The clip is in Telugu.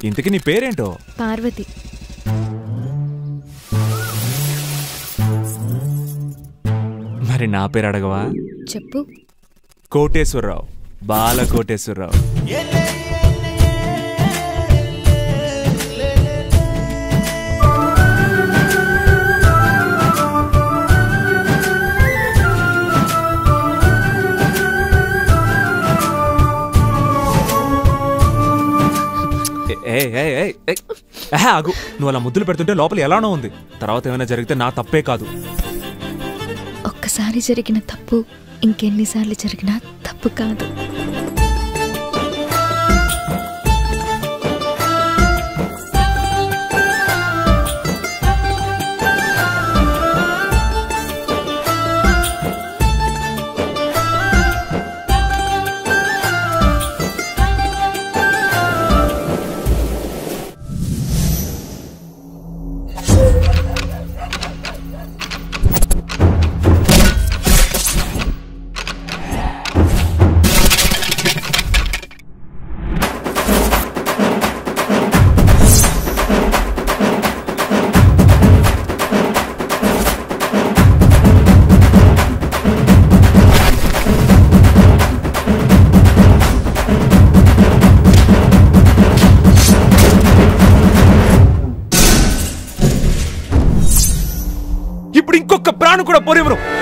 ఇంతకీ నీ పేరేంటో పార్వతి మరి నా పేరు అడగవా చెప్పు కోటేశ్వరరావు బాల కోటేశ్వరరావు ఏ- ఏయ్, ఏయ్, ఏయ్, ఏయ్. ఆహా, ఆగు నువ్వు అలా ముద్దులు పెడుతుంటే లోపల ఎలానో ఉంది తర్వాత ఏమైనా జరిగితే నా తప్పే కాదు ఒక్కసారి జరిగిన తప్పు ఇంకెన్నిసార్లు జరిగినా తప్పు కాదు ఇప్పుడు ఇంకొక ప్రాణం కూడా పోనివ్వరు